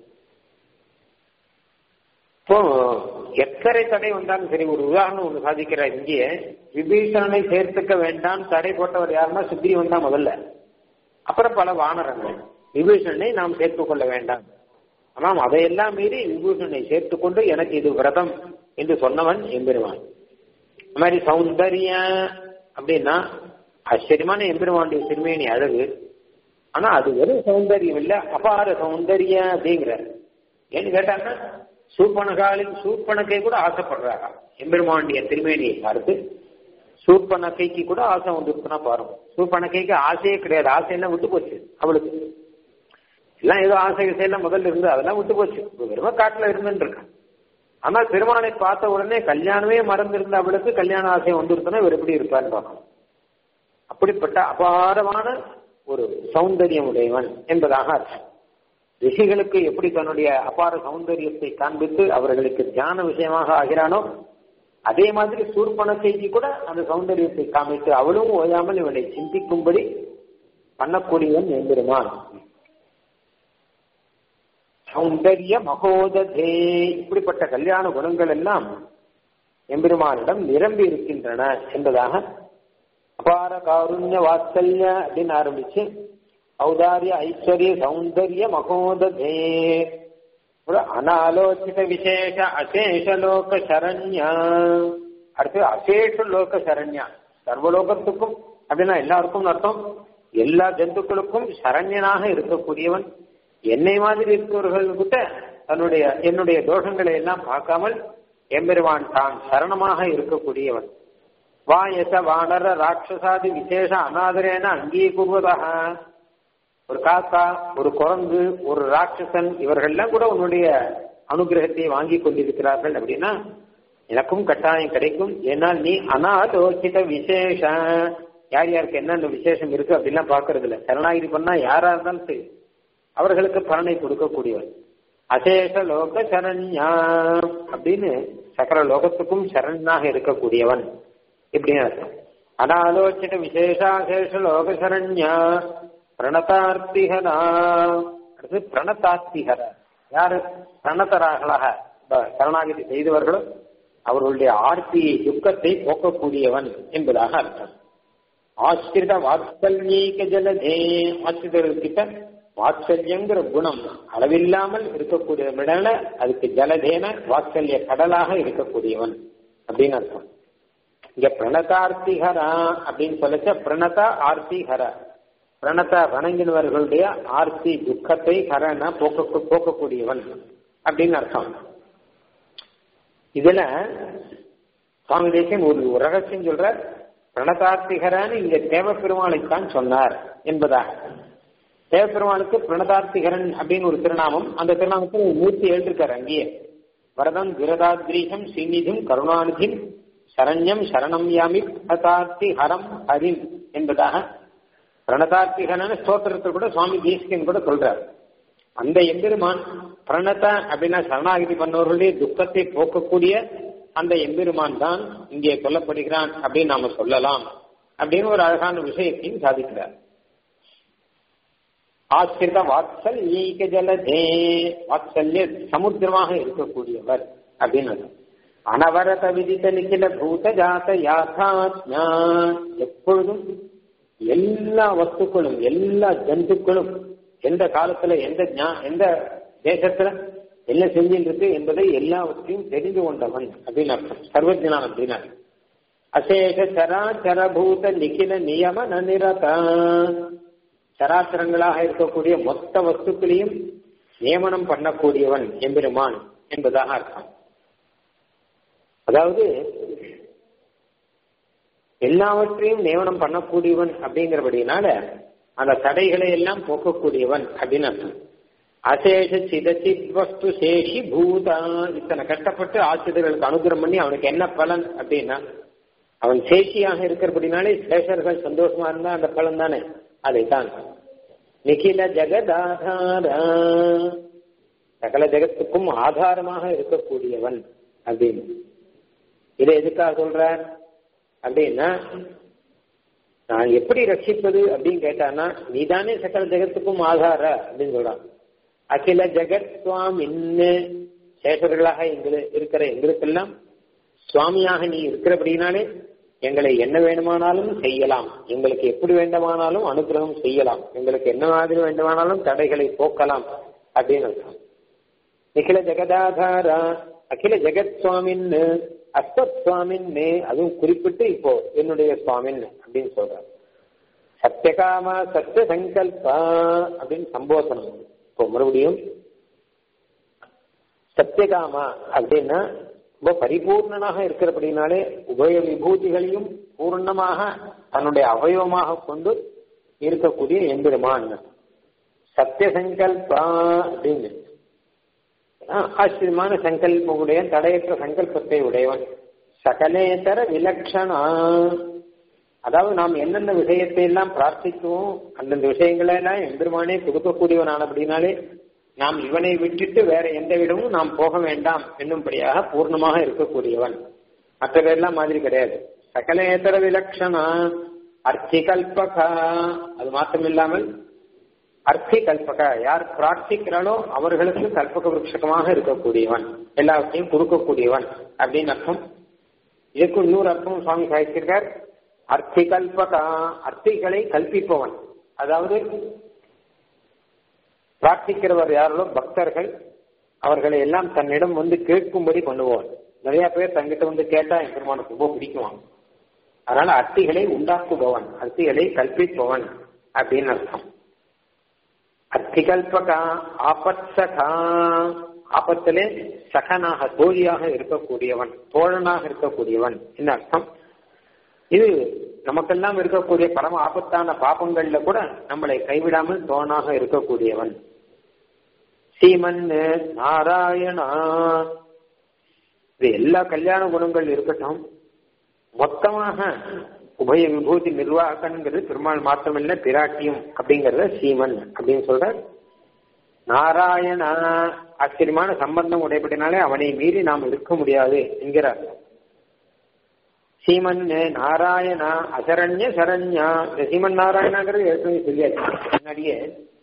S1: இப்போ எத்தனை தடை வந்தாலும் சரி ஒரு உதாரணம் ஒன்று சாதிக்கிற இங்கே விபீஷணனை சேர்த்துக்க வேண்டாம் தடை போட்டவர் யாருன்னா சுக்ரீவன் தான் முதல்ல அப்புறம் பல வானரங்கள் விபீஷணனை நாம் சேர்த்துக் கொள்ள வேண்டாம் ஆனால் அதையெல்லாம் மீறி விபூஷணனை சேர்த்துக் கொண்டு எனக்கு இது விரதம் என்று சொன்னவன் எம்பெருமான் அது மாதிரி சௌந்தர்ய அப்படின்னா ஆச்சரியமான எம்பெருமானுடைய திருமேனி அழகு ஆனா அது வெறும் சௌந்தரியம் இல்ல அபார சௌந்தர்ய அப்படிங்கிற ஏன்னு கேட்டாங்கன்னா சூர்பனகாலின் சூர்பனக்கை கூட ஆசைப்படுறாங்க எம்பெருமானுடைய திருமேனியை பார்த்து சூர்பனக்கைக்கு கூட ஆசை வந்துருக்குன்னா பாருங்க சூர்பனக்கைக்கு ஆசையே கிடையாது ஆசையெல்லாம் விட்டு போச்சு அவளுக்கு எல்லாம் ஏதோ ஆசை விஷயம் முதல்ல இருந்து அதெல்லாம் விட்டு போச்சு வெறும காட்டுல இருந்துட்டு இருக்கான் ஆனா பெருமானை பார்த்த உடனே கல்யாணமே மறந்திருந்த அவளுக்கு கல்யாண ஆசை வந்துருக்குன்னா இவர் எப்படி இருப்பார்னு பார்க்கணும் அப்படிப்பட்ட அபாரமான ஒரு சௌந்தரியம் உடையவன் என்பதாக அர்த்தம் ரிஷிகளுக்கு எப்படி தன்னுடைய அபார சௌந்தரியத்தை காண்பித்து அவர்களுக்கு தியான விஷயமாக ஆகிறானோ அதே மாதிரி சூர்பண செய்தி கூட அந்த சௌந்தரியத்தை காமித்து அவளும் ஓயாமல் இவனை சிந்திக்கும்படி பண்ணக்கூடியவன் எம்பெருமான் சௌந்தரிய மகோததே இப்படிப்பட்ட கல்யாண குணங்கள் எல்லாம் எம்பெருமானிடம் நிரம்பி இருக்கின்றன என்பதாக அபார காருண்ய வாத்சல்ய அப்படின்னு ஆரம்பிச்சு ஔதாரிய ஐஸ்வர்ய சௌந்தரிய மகோததே ஒரு அனாலோசித விசேஷ அசேஷ லோக சரண்யா அடுத்து அசேஷ லோக சரண்யா சர்வலோகத்துக்கும் அப்படின்னா எல்லாருக்கும் அர்த்தம் எல்லா ஜந்துக்களுக்கும் சரண்யனாக இருக்கக்கூடியவன் என்னை மாதிரி இருக்கிறவர்கள்கிட்ட தன்னுடைய என்னுடைய தோஷங்களை எல்லாம் பார்க்காமல் எம்பெருவான் தான் சரணமாக இருக்கக்கூடியவன் வாயச வானர ராட்சசாதி விசேஷ அநாதரேன அங்கீகூர்வதாக ஒரு காக்கா ஒரு குரங்கு ஒரு ராட்சசன் இவர்கள்லாம் கூட உன்னுடைய அனுகிரகத்தை வாங்கி கொண்டிருக்கிறார்கள் அப்படின்னா எனக்கும் கட்டாயம் கிடைக்கும் ஏன்னால் நீ அனாலோசித விசேஷ யார் யாருக்கு என்னென்ன விசேஷம் இருக்கு அப்படிலாம் பாக்குறது இல்ல சரணாகிரி பண்ணா யாரா இருந்தாலும் சரி அவர்களுக்கு பலனை கொடுக்கக்கூடியவன் அசேஷ லோக சரண்யா அப்படின்னு சகல லோகத்துக்கும் சரண்யாக இருக்கக்கூடியவன் இப்படின்னு அர்த்தம் அனாலோசித விசேஷாசேஷ லோக சரண்யா பிரணதார்த்திகரா அடுத்து பிரணதார்த்திகர யாரு பிரணதராகளாக சரணாகதி செய்தவர்களோ அவர்களுடைய ஆர்த்தியை துக்கத்தை போக்கக்கூடியவன் என்பதாக அர்த்தம் ஆசிரித வாத்சல்யீக ஜலதே ஆசிரியர்கிட்ட வாத்சல்யங்கிற குணம் அளவில்லாமல் இருக்கக்கூடியவன அதுக்கு ஜலதேன வாத்சல்ய கடலாக இருக்கக்கூடியவன் அப்படின்னு அர்த்தம் இங்க பிரணதார்த்திகரா அப்படின்னு சொல்லச்ச பிரணதா ஆர்த்திகர பிரணத வணங்கினவர்களுடைய ஆர்த்தி துக்கத்தை கரன போக்க போக்கக்கூடியவன் அப்படின்னு அர்த்தம் இதுல சுவாமி தேசியன் ஒரு ரகசியம் சொல்ற பிரணதார்த்திகரான்னு இங்க தேவப்பெருமாளைத்தான் சொன்னார் என்பதாக தேவப்பெருமாளுக்கு பிரணதார்த்திகரன் அப்படின்னு ஒரு திருநாமம் அந்த திருநாமத்தில் நூத்தி ஏழு இருக்காரு அங்கேயே வரதம் விரதாத்ரீசம் ஸ்ரீநிதிம் கருணாநிதிம் சரண்யம் சரணம் யாமி பிரணதார்த்தி ஹரம் ஹரிம் என்பதாக பிரணதார்த்திகரன் ஸ்தோத்திரத்தில் கூட சுவாமி தேசிகன் கூட சொல்றார் அந்த எம்பெருமான் பிரணத அப்படின்னா சரணாகிதி பண்ணவர்களுடைய துக்கத்தை போக்கக்கூடிய அந்த எம்பெருமான் தான் இங்கே சொல்லப்படுகிறான் அப்படின்னு நாம சொல்லலாம் அப்படின்னு ஒரு அழகான விஷயத்தையும் சாதிக்கிறார் ஆசிரித வாத்சல் ஈக ஜலதே வாத்சல்ய சமுத்திரமாக இருக்கக்கூடியவர் அப்படின்னு அனவரத விதித்த நிக்கில பூத ஜாத யாத்தாத்மா எப்பொழுதும் எல்லா வஸ்துக்களும் எல்லா ஜந்துக்களும் எந்த காலத்துல எந்த எந்த தேசத்துல என்ன செஞ்சுட்டு இருக்கு என்பதை எல்லாவற்றையும் தெரிந்து கொண்டவன் அப்படின்னு அர்த்தம் சர்வஜனான் அப்படின்னா அசேஷ சராச்சரபூத நிகில நியம நிரதா சராச்சரங்களாக இருக்கக்கூடிய மொத்த வஸ்துக்களையும் நியமனம் பண்ணக்கூடியவன் எம்பெருமான் என்பதாக அர்த்தம் அதாவது எல்லாவற்றையும் நியமனம் பண்ணக்கூடியவன் அப்படிங்கிறபடினால அந்த தடைகளை எல்லாம் போக்கக்கூடியவன் அப்படின்னு அர்த்தம் அசேஷ சிதச்சித் வஸ்து சேஷி பூதா இத்தனை கஷ்டப்பட்டு ஆசிரியர்களுக்கு அனுகிரம் பண்ணி அவனுக்கு என்ன பலன் அப்படின்னா அவன் சேஷியாக இருக்கிறபடினாலே சேஷர்கள் சந்தோஷமா இருந்தா அந்த பலன் தானே அதைத்தான் நிகில ஜெகதாதாரா சகல ஜெகத்துக்கும் ஆதாரமாக இருக்கக்கூடியவன் அப்படின்னு இதை எதுக்காக சொல்றார் அப்படின்னா நான் எப்படி ரட்சிப்பது அப்படின்னு கேட்டானா நீதானே சகல ஜெகத்துக்கும் ஆதார அப்படின்னு சொல்றான் அகில ஜெகத் சுவாமின்னு சேஷர்களாக எங்களு இருக்கிற எங்களுக்கெல்லாம் சுவாமியாக நீ இருக்கிறபடினாலே எங்களை என்ன வேண்டுமானாலும் செய்யலாம் எங்களுக்கு எப்படி வேண்டுமானாலும் அனுகிரகம் செய்யலாம் எங்களுக்கு என்ன மாதிரி வேண்டுமானாலும் தடைகளை போக்கலாம் அப்படின்னு அர்த்தம் நிகில ஜெகதாதாரா அகில ஜெகத் சுவாமின்னு அஸ்வத் சுவாமின்னு அதுவும் குறிப்பிட்டு இப்போ என்னுடைய சுவாமின் அப்படின்னு சொல்றாரு சத்தியகாமா சத்திய சங்கல்பா அப்படின்னு சம்போதனம் இப்போ மறுபடியும் சத்தியகாமா அப்படின்னா ரொம்ப பரிபூர்ணனாக இருக்கிறபடினாலே உபய விபூதிகளையும் பூர்ணமாக தன்னுடைய அவயவமாக கொண்டு இருக்கக்கூடிய எம்பெருமான் சத்திய சங்கல்பா அப்படின்னு ஆச்சரியமான சங்கல்பம் உடையவன் தடையற்ற சங்கல்பத்தை உடையவன் சகலேதர விலட்சணா அதாவது நாம் என்னென்ன விஷயத்தை எல்லாம் பிரார்த்திக்குவோம் அந்தந்த விஷயங்களை எல்லாம் எம்பெருமானே கொடுக்கக்கூடியவனான அப்படின்னாலே நாம் இவனை விட்டுட்டு வேற எந்த இடமும் நாம் போக வேண்டாம் என்னும்படியாக பூர்ணமாக இருக்கக்கூடியவன் மற்ற பேர்லாம் மாதிரி கிடையாது சகலேதர விலட்சணா அர்த்தி கல்பகா அது மாத்திரம் இல்லாமல் அர்த்தி கல்பகா யார் பிரார்த்திக்கிறாளோ அவர்களுக்கு கல்பக விருட்சகமாக இருக்கக்கூடியவன் எல்லாவற்றையும் கொடுக்கக்கூடியவன் அப்படின்னு அர்த்தம் இதுக்கு இன்னொரு அர்த்தம் சுவாமி சாதிச்சிருக்கார் அர்த்தி கல்பகா அர்த்திகளை கல்பிப்பவன் அதாவது பிரார்த்திக்கிறவர் யாரோ பக்தர்கள் அவர்களை எல்லாம் தன்னிடம் வந்து கேட்கும்படி பண்ணுவார் நிறைய பேர் தங்கிட்ட வந்து கேட்டா என் பெருமானுக்கு ரொம்ப பிடிக்குவான் அதனால அர்த்திகளை உண்டாக்குபவன் அர்த்திகளை கல்பிப்பவன் அப்படின்னு அர்த்தம் அர்த்திகல்பகா ஆபத்சகா ஆபத்திலே சகனாக தோழியாக இருக்கக்கூடியவன் தோழனாக இருக்கக்கூடியவன் என்ன அர்த்தம் இது நமக்கெல்லாம் இருக்கக்கூடிய பரம ஆபத்தான பாபங்கள்ல கூட நம்மளை கைவிடாமல் தோழனாக இருக்கக்கூடியவன் சீமன் நாராயணா இது எல்லா கல்யாண குணங்கள் இருக்கட்டும் மொத்தமாக உபய விபூதி நிர்வாகங்கிறது பெருமாள் மாத்திரமில்ல பிராட்டியும் அப்படிங்கறத சீமன் அப்படின்னு சொல்ற நாராயணா ஆச்சரியமான சம்பந்தம் உடையப்பட்டனாலே அவனை மீறி நாம் இருக்க முடியாது என்கிறார் சீமன் நாராயணா அசரண்ய சரண்யா இந்த சீமன் நாராயணாங்கிறது ஏற்கனவே சொல்லியாச்சு முன்னாடியே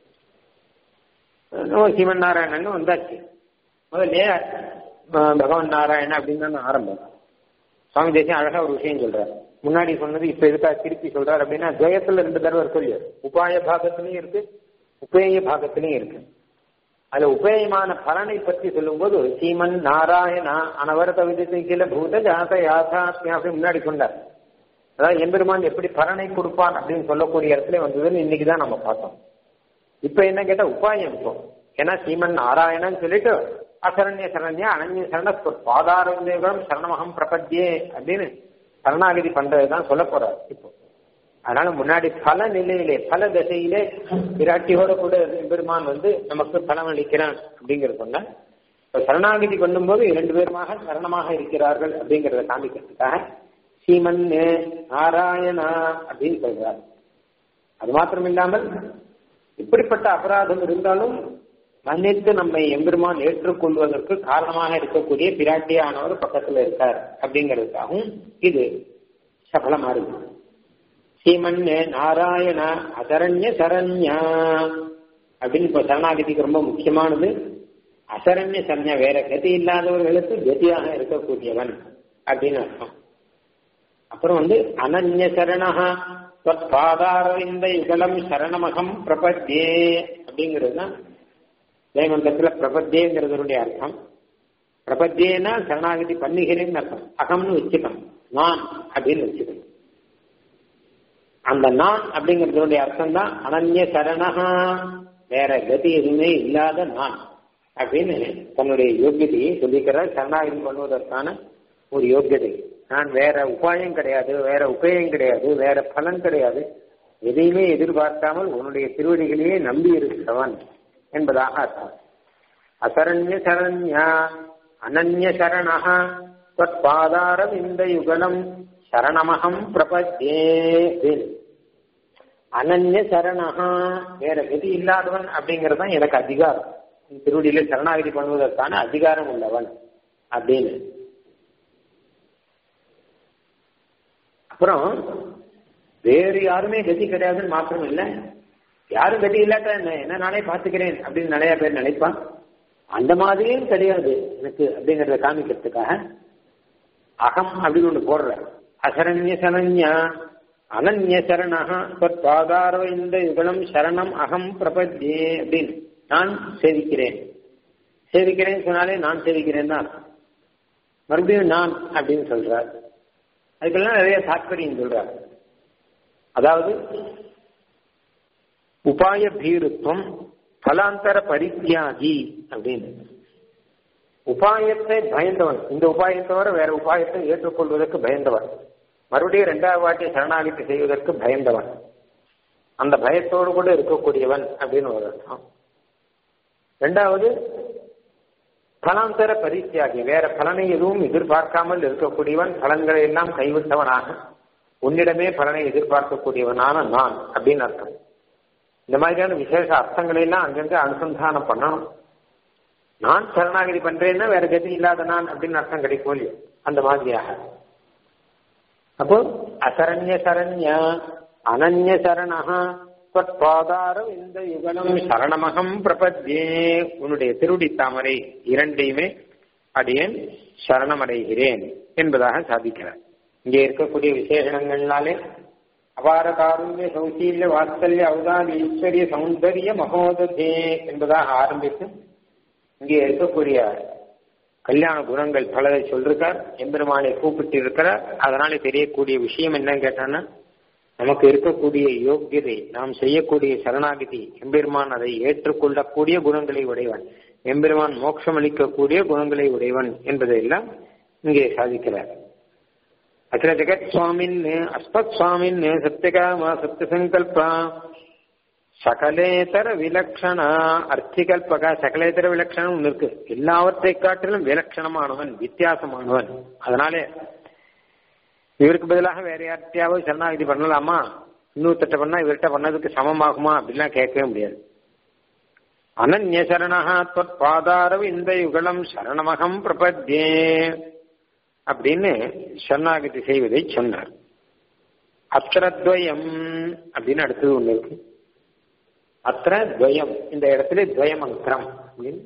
S1: சீமன் நாராயணன் வந்தாச்சு முதல்ல பகவான் நாராயண அப்படின்னு தான் ஆரம்பம் சுவாமி தேசியம் அழகா ஒரு விஷயம் சொல்றாரு முன்னாடி சொன்னது இப்ப எதுக்கா திருப்பி சொல்றாரு அப்படின்னா துவயத்துல ரெண்டு தடவை சொல்லி உபாய பாகத்திலையும் இருக்கு உபேய பாகத்திலையும் இருக்கு அதுல உபேயமான பலனை பற்றி சொல்லும்போது சீமன் நாராயணா அனவரத விதத்தில பூத ஜாத யாதாத்மியா அப்படின்னு முன்னாடி சொன்னார் அதாவது எம்பெருமான் எப்படி பலனை கொடுப்பான் அப்படின்னு சொல்லக்கூடிய இடத்துல வந்ததுன்னு இன்னைக்கு தான் நம்ம பார்த்தோம் இப்ப என்ன கேட்டா உபாயம் இப்போ ஏன்னா சீமன் நாராயணன் சொல்லிட்டு அசரண்ய சரண்யா அனன்ய சரண பாதாரண்யம் சரணமகம் பிரபத்தியே அப்படின்னு சரணாகதி பண்றதுதான் சொல்ல போறார் இப்போ அதனால முன்னாடி பல நிலையிலே பல தசையிலே விராட்டியோட கூட பெருமான் வந்து நமக்கு பலம் அளிக்கிறான் அப்படிங்கிறது சொன்ன இப்ப சரணாகதி பண்ணும்போது இரண்டு பேருமாக சரணமாக இருக்கிறார்கள் அப்படிங்கறத காமிக்கிறதுக்காக சீமன் நாராயணா அப்படின்னு சொல்றார் அது மாத்திரம் இல்லாமல் இப்படிப்பட்ட அபராதம் இருந்தாலும் மன்னித்து நம்மை எம்பெருமான் ஏற்றுக்கொள்வதற்கு காரணமாக இருக்கக்கூடிய பிராட்டியானவர் பக்கத்துல இருக்கார் அப்படிங்கிறதுக்காகவும் இது சபலமா இருக்கு சீமன் நாராயண அசரண்ய சரண்யா அப்படின்னு இப்ப சரணாகதிக்கு ரொம்ப முக்கியமானது அசரண்ய சரண்யா வேற கதி இல்லாதவர்களுக்கு கதியாக இருக்கக்கூடியவன் அப்படின்னு அர்த்தம் அப்புறம் வந்து அனன்ய சரணா பாதாரவிந்த யுகலம் சரணமகம் பிரபத்யே அப்படிங்கிறது தான் ஜெயமந்தத்துல பிரபத்தியங்கிறதுடைய அர்த்தம் பிரபத்தியனா சரணாகதி பண்ணுகிறேன்னு அர்த்தம் அகம்னு வச்சுக்கணும் நான் அப்படின்னு வச்சுக்கணும் அந்த நான் அப்படிங்கிறதுடைய அர்த்தம் தான் அனன்ய சரணகா வேற கதி எதுவுமே இல்லாத நான் அப்படின்னு தன்னுடைய யோகியதையை சொல்லிக்கிறார் சரணாகதி பண்ணுவதற்கான ஒரு யோகியதை நான் வேற உபாயம் கிடையாது வேற உபயம் கிடையாது வேற பலன் கிடையாது எதையுமே எதிர்பார்க்காமல் உன்னுடைய திருவடிகளையே நம்பி இருக்கிறவன் என்பதாக அர்த்தம் அசரண்ய சரண்யா அனன்ய சரணா பாதாரம் இந்த யுகலம் சரணமகம் பிரபத்யே அனன்ய சரணா வேற கதி இல்லாதவன் அப்படிங்கிறது தான் எனக்கு அதிகாரம் திருவடியில சரணாகதி பண்ணுவதற்கான அதிகாரம் உள்ளவன் அப்படின்னு அப்புறம் வேறு யாருமே கதி கிடையாதுன்னு மாத்திரம் இல்லை யாரும் கதி இல்லாட்ட என்ன நானே பாத்துக்கிறேன் அப்படின்னு நிறைய பேர் நினைப்பான் அந்த மாதிரியும் கிடையாது எனக்கு அப்படிங்கறத காமிக்கிறதுக்காக அகம் அப்படின்னு ஒண்ணு போடுற அசரண்ய சரண்யா அனன்ய சரணா பாதாரவ இந்த யுகலம் சரணம் அகம் பிரபத்யே அப்படின்னு நான் சேவிக்கிறேன் சேவிக்கிறேன்னு சொன்னாலே நான் சேவிக்கிறேன் தான் மறுபடியும் நான் அப்படின்னு சொல்றார் அதுக்கெல்லாம் நிறைய தாற்பயம் சொல்றார் அதாவது உபாய பீருத்துவம் பலாந்தர பரித்தியாகி அப்படின்னு உபாயத்தை பயந்தவன் இந்த உபாயத்தை தவிர வேற உபாயத்தை ஏற்றுக்கொள்வதற்கு பயந்தவன் மறுபடியும் ரெண்டாவது வாட்டி சரணாகிதி செய்வதற்கு பயந்தவன் அந்த பயத்தோடு கூட இருக்கக்கூடியவன் அப்படின்னு ஒரு அர்த்தம் ரெண்டாவது பலாந்தர பரித்தியாகி வேற பலனை எதுவும் எதிர்பார்க்காமல் இருக்கக்கூடியவன் பலன்களை எல்லாம் கைவிட்டவனாக உன்னிடமே பலனை எதிர்பார்க்கக்கூடியவனான நான் அப்படின்னு அர்த்தம் இந்த மாதிரியான விசேஷ அர்த்தங்களை எல்லாம் அங்கங்க அனுசந்தானம் பண்ணணும் நான் சரணாகதி பண்றேன்னா வேற கதி இல்லாத நான் அப்படின்னு அர்த்தம் கிடைக்கும் இல்லையோ அந்த மாதிரியாக அப்போ அசரண்ய சரண்யா அனன்ய சரணா பாதாரம் இந்த யுகலம் சரணமகம் பிரபத்யே உன்னுடைய திருடி தாமரை இரண்டையுமே அடியேன் சரணமடைகிறேன் என்பதாக சாதிக்கிறார் இங்கே இருக்கக்கூடிய விசேஷணங்கள்னாலே அபார காருண்ய சௌசீல்ய வாத்சல்ய அவதான ஈஸ்வரிய சௌந்தரிய மகோதே என்பதாக ஆரம்பித்து இங்கே இருக்கக்கூடிய கல்யாண குணங்கள் பலரை சொல்லிருக்கார் எம்பெருமானை கூப்பிட்டு இருக்கிறார் அதனால தெரியக்கூடிய விஷயம் என்னன்னு கேட்டான்னா நமக்கு இருக்கக்கூடிய யோக்கியதை நாம் செய்யக்கூடிய சரணாகதி எம்பெருமான் அதை ஏற்றுக்கொள்ளக்கூடிய குணங்களை உடையவன் எம்பெருமான் மோட்சம் அளிக்கக்கூடிய குணங்களை உடையவன் என்பதையெல்லாம் இங்கே சாதிக்கிறார் அகில ஜெகத் சுவாமின் அஸ்மத் சுவாமின் சத்தியகாமா சத்தியசங்கல்பா சகலேதர விலக்ஷணா அர்த்திகல்பகா சகலேதர விலக்ஷணம் ஒன்று இருக்கு எல்லாவற்றை காட்டிலும் விலட்சணமானவன் வித்தியாசமானவன் அதனாலே இவருக்கு பதிலாக வேற யார்கிட்டயாவது சரணாகதி பண்ணலாமா இன்னொருத்தட்ட பண்ணா இவர்கிட்ட பண்ணதுக்கு சமமாகுமா அப்படின்லாம் கேட்கவே முடியாது அனன்ய சரணா பாதாரவு இந்த யுகலம் சரணமகம் பிரபத்யே அப்படின்னு சரணாகதி செய்வதை சொன்னார் அத்திரத்வயம் அப்படின்னு அடுத்தது ஒண்ணு இருக்கு அத்திர துவயம் இந்த இடத்துல துவயமந்திரம் அப்படின்னு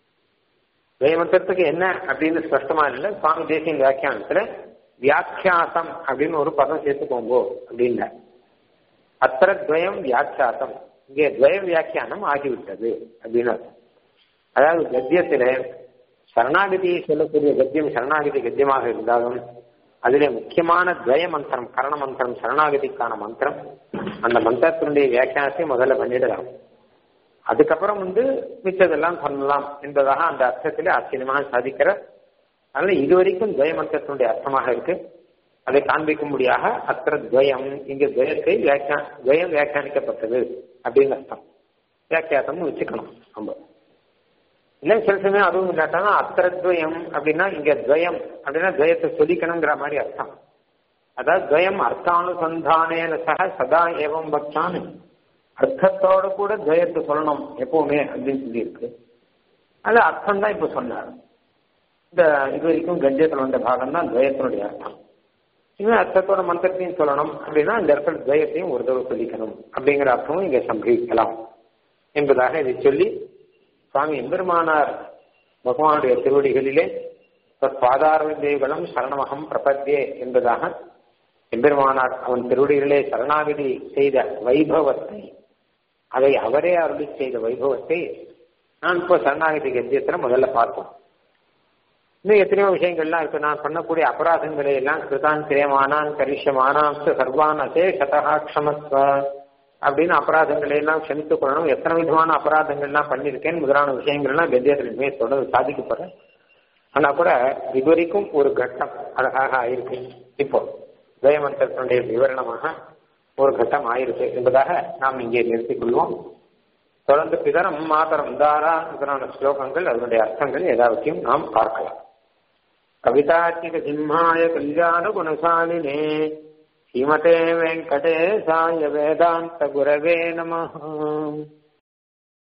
S1: துவயமந்திரத்துக்கு என்ன அப்படின்னு ஸ்பஷ்டமா இல்லை சுவாமி தேசிய வியாக்கியானத்துல வியாக்கியாசம் அப்படின்னு ஒரு பதம் சேர்த்துக்கோங்கோ அப்படின்ன அத்திர துவயம் வியாக்கியாசம் இங்கே துவய வியாக்கியானம் ஆகிவிட்டது அப்படின்னு அர்த்தம் அதாவது கத்தியத்துல சரணாகதி சொல்லக்கூடிய கத்தியம் சரணாகதி கத்தியமாக இருந்தாலும் அதிலே முக்கியமான துவய மந்திரம் கரண மந்திரம் சரணாகதிக்கான மந்திரம் அந்த மந்திரத்தினுடைய வியாக்கியானத்தை முதல்ல பண்ணிடலாம் அதுக்கப்புறம் வந்து மிச்சதெல்லாம் பண்ணலாம் என்பதாக அந்த அர்த்தத்திலே ஆச்சரியமாக சாதிக்கிற அதனால இதுவரைக்கும் துவய மந்திரத்தினுடைய அர்த்தமாக இருக்கு அதை காண்பிக்கும்படியாக அத்திர துவயம் இங்க துவயத்தை வியாக்கியா துவயம் வியாக்கியானிக்கப்பட்டது அப்படின்னு அர்த்தம் வியாக்கியாசம்னு வச்சுக்கணும் நம்ம இல்ல சில சமயம் அதுவும் இல்லாட்டானா அத்திரத்வயம் அப்படின்னா இங்க துவயம் அப்படின்னா துவயத்தை சொல்லிக்கணுங்கிற மாதிரி அர்த்தம் அதாவது துவயம் அர்த்தானுசந்தானேன சக சதா ஏவம் பக்தான்னு அர்த்தத்தோட கூட துவயத்தை சொல்லணும் எப்பவுமே அப்படின்னு சொல்லி இருக்கு அது அர்த்தம் தான் இப்ப சொன்னார் இந்த இது வரைக்கும் கத்தியத்தில் வந்த பாகம் தான் துவயத்தினுடைய அர்த்தம் இவன் அர்த்தத்தோட மந்திரத்தையும் சொல்லணும் அப்படின்னா இந்த இடத்துல துவயத்தையும் ஒரு தடவை சொல்லிக்கணும் அப்படிங்கிற அர்த்தமும் இங்க சம்பவிக்கலாம் என்பதாக இதை சொல்லி சுவாமி எம்பெருமானார் பகவானுடைய திருவடிகளிலே பாதாரவிந்தேவலம் சரணமகம் பிரபத்தியே என்பதாக எம்பெருமானார் அவன் திருவடிகளிலே சரணாகதி செய்த வைபவத்தை அதை அவரே அருளி செய்த வைபவத்தை நான் இப்போ சரணாகதி கத்தியத்தில் முதல்ல பார்ப்போம் இன்னும் எத்தனையோ விஷயங்கள்லாம் இருக்கு நான் பண்ணக்கூடிய அபராதங்களை எல்லாம் கிருதான் கிரியமானான் கரிஷமானாம் சர்வான் அசேஷதா க்ஷமஸ்வ அப்படின்னு அபராதங்களை எல்லாம் க்ஷமித்துக் கொள்ளணும் எத்தனை விதமான அபராதங்கள்லாம் பண்ணியிருக்கேன் முதலான விஷயங்கள்லாம் கத்தியத்திலுமே தொடர்ந்து சாதிக்கப்படுறேன் ஆனா கூட இதுவரைக்கும் ஒரு கட்டம் அழகாக ஆயிருக்கு இப்போ ஜெயமந்திரத்தினுடைய விவரணமாக ஒரு கட்டம் ஆயிருக்கு என்பதாக நாம் இங்கே நிறுத்திக் கொள்வோம் தொடர்ந்து பிதரம் மாதரம் தாரா முதலான ஸ்லோகங்கள் அதனுடைய அர்த்தங்கள் எல்லாவற்றையும் நாம் பார்க்கலாம் கவிதாத்மிக சிம்ஹாய கல்யாண குணசாலினே ஸ்ரீமதே வெங்கடேசாய வேதாந்த குரவே நம